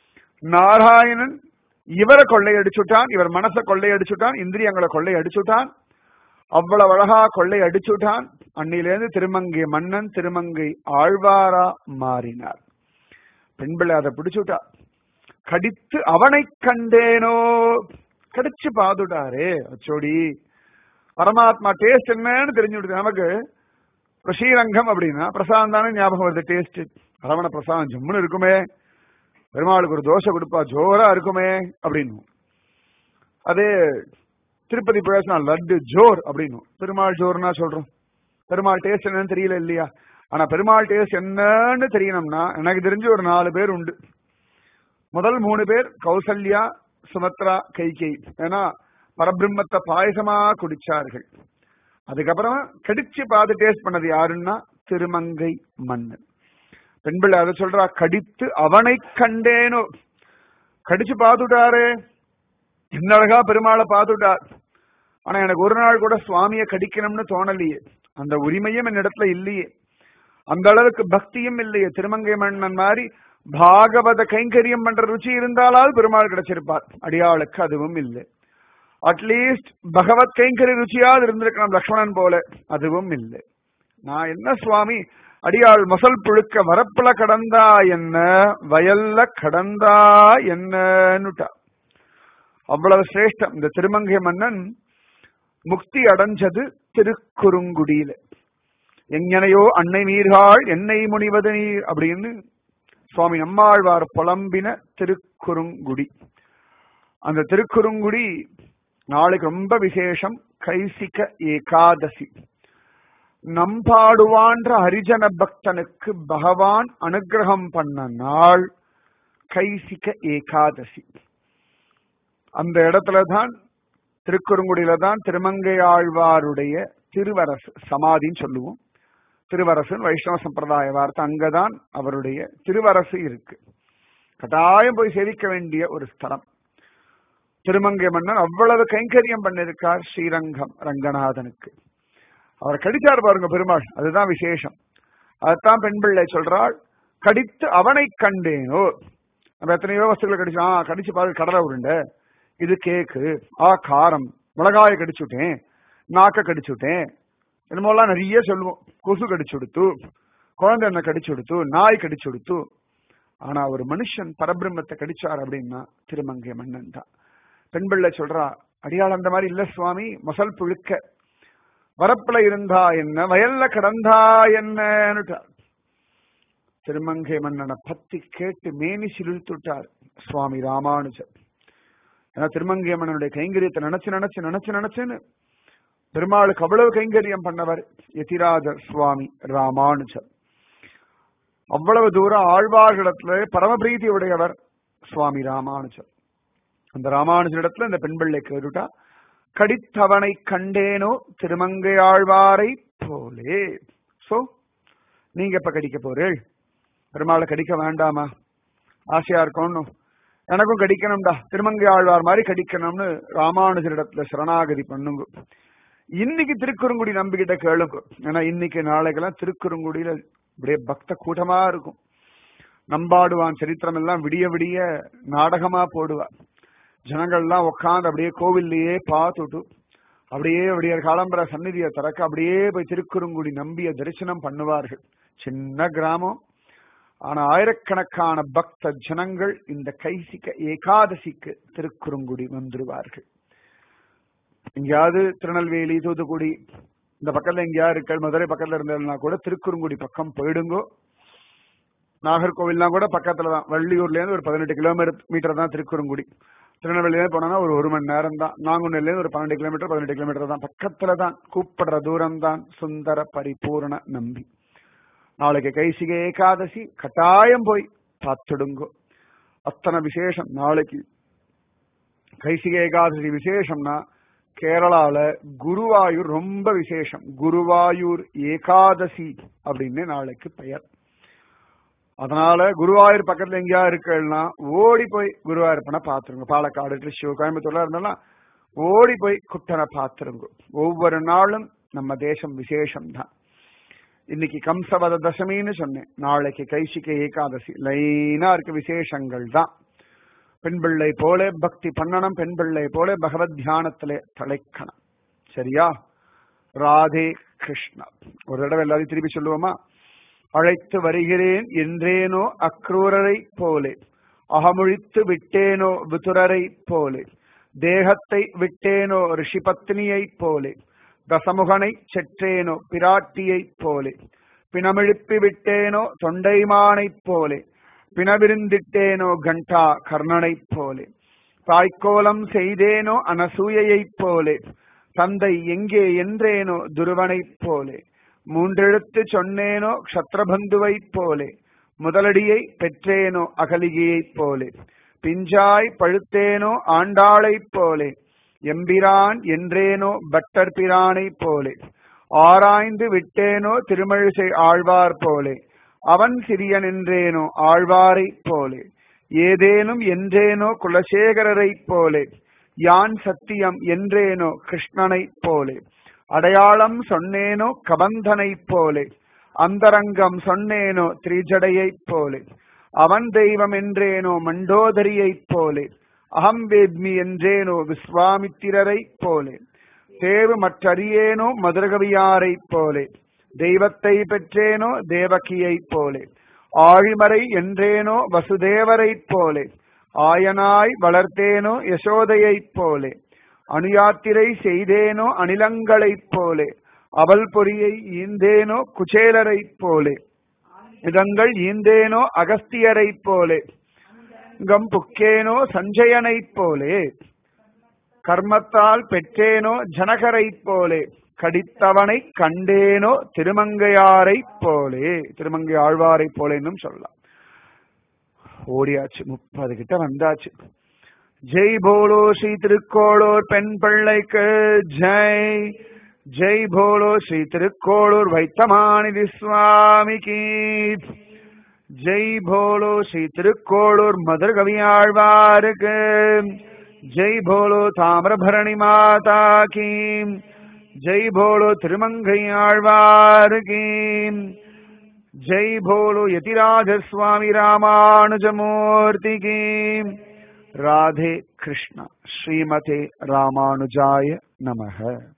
நாராயணன் இவரை கொள்ளையடிச்சுட்டான் இவர் மனசை கொள்ளையடிச்சுட்டான் இந்திரியங்களை கொள்ளையடிச்சுட்டான் அவ்வளவு அழகா கொள்ளை அடிச்சுட்டான் அன்னிலிருந்து திருமங்கை மன்னன் திருமங்கை ஆழ்வாரா மாறினார் பெண் பிள்ளை அதை பிடிச்சுட்டா கடித்து அவனை கண்டேனோ கடிச்சு பாதுட்டாரே அச்சோடி பரமாத்மா டேஸ்ட் என்னன்னு தெரிஞ்சு விடுது நமக்கு இப்ப ஸ்ரீரங்கம் அப்படின்னா பிரசாதம் தானே ஞாபகம் வருது டேஸ்ட் அரவண பிரசாதம் ஜம்முன்னு இருக்குமே பெருமாளுக்கு ஒரு தோசை கொடுப்பா ஜோரா இருக்குமே அப்படின்னு அதே திருப்பதி பேசினா லட்டு ஜோர் அப்படின்னு பெருமாள் ஜோர்னா சொல்றோம் பெருமாள் டேஸ்ட் என்னன்னு தெரியல இல்லையா ஆனா பெருமாள் டேஸ்ட் என்னன்னு தெரியணும்னா எனக்கு தெரிஞ்சு ஒரு நாலு பேர் உண்டு முதல் மூணு பேர் கௌசல்யா சுமத்ரா கைகை ஏன்னா பரபிரம்மத்தை பாயசமா குடிச்சார்கள் அதுக்கப்புறம் கடிச்சு பார்த்து டேஸ்ட் பண்ணது யாருன்னா திருமங்கை மன்னன் பெண் பிள்ளை அதை சொல்றா கடித்து அவனை கண்டேனோ கடிச்சு பார்த்துட்டாரு என்ன அழகா பெருமாளை பார்த்துட்டார் ஆனா எனக்கு ஒரு நாள் கூட சுவாமியை கடிக்கணும்னு தோணலையே அந்த உரிமையும் என்னிடத்துல இல்லையே அந்த அளவுக்கு பக்தியும் இல்லையே திருமங்கை மன்னன் மாதிரி பாகவத கைங்கரியம் பண்ற ருச்சி இருந்தாலால் பெருமாள் கிடைச்சிருப்பார் அடியாளுக்கு அதுவும் இல்லை அட்லீஸ்ட் பகவத் கைங்கரி ருச்சியாவது இருந்திருக்கலாம் லக்ஷ்மணன் போல அதுவும் இல்லை நான் என்ன சுவாமி அடியாள் மசல் புழுக்க வரப்புல கடந்தா என்ன வயல்ல கடந்தா என்னன்னுட்டா அவ்வளவு சிரேஷ்டம் இந்த திருமங்கை மன்னன் முக்தி அடைஞ்சது திருக்குறுங்குடியில எங்கனையோ அன்னை நீர்காள் என்னை முனிவது நீர் அப்படின்னு சுவாமி நம்மாழ்வார் புலம்பின திருக்குறுங்குடி அந்த திருக்குறுங்குடி நாளைக்கு ரொம்ப விசேஷம் கைசிக ஏகாதசி நம்பாடுவான்ற ஹரிஜன பக்தனுக்கு பகவான் அனுகிரகம் பண்ண நாள் கைசிக ஏகாதசி அந்த இடத்துல தான் திருக்குறுங்குடியில தான் திருமங்கை ஆழ்வாருடைய திருவரசு சமாதின்னு சொல்லுவோம் திருவரசன் வைஷ்ணவ சம்பிரதாய வார்த்தை அங்கதான் அவருடைய திருவரசு இருக்கு கட்டாயம் போய் சேவிக்க வேண்டிய ஒரு ஸ்தலம் திருமங்கை மன்னன் அவ்வளவு கைங்கரியம் பண்ணிருக்கார் ஸ்ரீரங்கம் ரங்கநாதனுக்கு அவர் கடிச்சார் பாருங்க பெருமாள் அதுதான் விசேஷம் அதைத்தான் பெண் பிள்ளை சொல்றாள் கடித்து அவனை கண்டேனோ நம்ம எத்தனையோ வஸ்துக்களை கடிச்சு ஆ கடிச்சு பாரு கடலை உருண்டை இது கேக்கு ஆ காரம் மிளகாய கடிச்சுட்டேன் நாக்க கடிச்சுட்டேன் என்னமோலாம் நிறைய சொல்லுவோம் கொசு கடிச்சு கொடுத்து குழந்தை என்ன கடிச்சு கொடுத்து நாய் கடிச்சு கொடுத்து ஆனா ஒரு மனுஷன் பரபிரம்மத்தை கடிச்சார் அப்படின்னா திருமங்கை மன்னன் தான் பெண் பிள்ளை சொல்றா அடியாள் அந்த மாதிரி இல்ல சுவாமி மசல் புழுக்க வரப்புல இருந்தா என்ன வயல்ல கடந்தா என்னன்னுட்டார் திருமங்கை மன்னனை பத்தி கேட்டு மேனி சிலிர்த்துட்டார் சுவாமி ராமானுஜர் ஏன்னா திருமங்கை மன்னனுடைய கைங்கரியத்தை நினைச்சு நினைச்சு நினைச்சு நினைச்சுன்னு பெருமாளுக்கு அவ்வளவு கைங்கரியம் பண்ணவர் யதிராஜர் சுவாமி ராமானுஜர் அவ்வளவு தூரம் ஆழ்வார்களிடத்துல பரமபிரீதி உடையவர் சுவாமி ராமானுஜர் அந்த ராமானுஜரிடத்துல இந்த பெண் பிள்ளை கேட்டுட்டா கடித்தவனை கண்டேனோ திருமங்கை ஆழ்வாரை போலே சோ நீங்க எப்ப கடிக்க போறீள் பெருமாளை கடிக்க வேண்டாமா ஆசையா இருக்கணும் எனக்கும் கடிக்கணும்டா திருமங்கை ஆழ்வார் மாதிரி கடிக்கணும்னு ராமானுஜரிடத்துல சரணாகதி பண்ணுங்க இன்னைக்கு திருக்குறுங்குடி நம்பிக்கிட்ட கேளுங்க ஏன்னா இன்னைக்கு நாளைக்கெல்லாம் திருக்குறுங்குடியில அப்படியே பக்த கூட்டமா இருக்கும் நம்பாடுவான் சரித்திரம் எல்லாம் விடிய விடிய நாடகமா போடுவா ஜனங்கள்லாம் உட்காந்து அப்படியே கோவில்லையே பார்த்துட்டு அப்படியே அப்படியே காலம்பர சந்நிதியை திறக்க அப்படியே போய் திருக்குறுங்குடி நம்பிய தரிசனம் பண்ணுவார்கள் சின்ன கிராமம் ஆனா ஆயிரக்கணக்கான பக்த ஜனங்கள் இந்த கைசிக்க ஏகாதசிக்கு திருக்குறுங்குடி வந்துருவார்கள் எங்கேயாவது திருநெல்வேலி தூத்துக்குடி இந்த பக்கத்துல எங்கேயாவது இருக்க மதுரை பக்கத்துல இருந்ததுனா கூட திருக்குறுங்குடி பக்கம் போயிடுங்கோ நாகர்கோவில்லாம் கூட பக்கத்துல தான் வள்ளியூர்ல இருந்து ஒரு பதினெட்டு கிலோமீட்டர் மீட்டர் தான் திருக்குறுங்குடி திருநெல்வேலியில போனோம்னா ஒரு ஒரு மணி நேரம் தான் நாங்குநேர்ல இருந்து ஒரு பன்னெண்டு கிலோமீட்டர் பதினெட்டு கிலோமீட்டர் தான் பக்கத்துல தான் கூப்பிடுற தூரம் தான் சுந்தர பரிபூர்ண நம்பி நாளைக்கு கைசிக ஏகாதசி கட்டாயம் போய் பார்த்துடுங்கோ அத்தனை விசேஷம் நாளைக்கு கைசிக ஏகாதசி விசேஷம்னா கேரளால குருவாயூர் ரொம்ப விசேஷம் குருவாயூர் ஏகாதசி அப்படின்னு நாளைக்கு பெயர் அதனால குருவாயூர் பக்கத்துல எங்கேயா இருக்குன்னா ஓடி போய் குருவாயூர்ப்பனை பாத்துருங்க பாலக்காடு திருச்சூர் கோயம்புத்தூர்ல இருந்தாலும் ஓடி போய் குட்டனை பாத்துருங்க ஒவ்வொரு நாளும் நம்ம தேசம் விசேஷம் தான் இன்னைக்கு கம்சவத தசமின்னு சொன்னேன் நாளைக்கு கைசிக்க ஏகாதசி லைனா இருக்க விசேஷங்கள் தான் பெண் பிள்ளை போல பக்தி பண்ணணும் பெண் பிள்ளை போல பகவத் தியானத்திலே தலைக்கணும் சரியா ராதே கிருஷ்ணா ஒரு தடவை எல்லாரையும் திருப்பி சொல்லுவோமா அழைத்து வருகிறேன் என்றேனோ அக்ரூரரை போலே அகமுழித்து விட்டேனோ விதுரரை போலே தேகத்தை விட்டேனோ ரிஷிபத்னியை போலே தசமுகனை செற்றேனோ பிராட்டியைப் போலே பிணமிழுப்பி விட்டேனோ தொண்டைமானைப் போலே பிணவிருந்திட்டேனோ கண்டா கர்ணனைப் போலே தாய்க்கோலம் செய்தேனோ அனசூயைப் போலே தந்தை எங்கே என்றேனோ துருவனைப் போலே மூன்றெழுத்து சொன்னேனோ க்ஷத்ரபந்துவைப் போலே முதலடியை பெற்றேனோ அகலிகையைப் போலே பிஞ்சாய் பழுத்தேனோ ஆண்டாளைப் போலே எம்பிரான் என்றேனோ பட்டர் பிரானைப் போலே ஆராய்ந்து விட்டேனோ திருமழிசை ஆழ்வார் போலே அவன் சிறியன் என்றேனோ ஆழ்வாரைப் போலே ஏதேனும் என்றேனோ குலசேகரரைப் போலே யான் சத்தியம் என்றேனோ கிருஷ்ணனைப் போலே அடையாளம் சொன்னேனோ கபந்தனைப் போலே அந்தரங்கம் சொன்னேனோ திரிஜடையைப் போலே அவன் தெய்வம் என்றேனோ மண்டோதரியைப் போலே அகம் வேத்மி என்றேனோ விஸ்வாமித்திரரைப் போலே தேவு மற்றறியேனோ மதுரகவியாரைப் போலே தெய்வத்தை பெற்றேனோ தேவகியைப் போலே ஆழிமறை என்றேனோ வசுதேவரைப் போலே ஆயனாய் வளர்த்தேனோ யசோதையைப் போலே அணுயாத்திரை செய்தேனோ அணிலங்களைப் போலே அவல் பொறியை ஈந்தேனோ குச்சேலரைப் போலே இதங்கள் ஈந்தேனோ அகஸ்தியரைப் போலே கம் புக்கேனோ சஞ்சயனைப் போலே கர்மத்தால் பெற்றேனோ ஜனகரை போலே கடித்தவனை கண்டேனோ திருமங்கையாரை போலே திருமங்கை ஆழ்வாரை போலேன்னும் சொல்லலாம் ஓடியாச்சு முப்பது கிட்ட வந்தாச்சு ஜெய் போலோ ஸ்ரீ திருக்கோளூர் பெண் பிள்ளைக்கு ஜெய் ஜெய் போலோ ஸ்ரீ திருக்கோளூர் வைத்தமாநிதி சுவாமிக்கு ஜெய் போலோ ஸ்ரீ திருக்கோளூர் மதுர் கவியாழ்வாருக்கு ஜெய் போலோ தாமிரபரணி மாதா கீ ஜெய் போலோ திருமங்கை ஆழ்வாருக்கு ஜெய் போலோ யதிராஜ சுவாமி ராமானுஜமூர்த்தி கீ ராதே கிருஷ்ணா ஸ்ரீமதே ராமானுஜாய நமக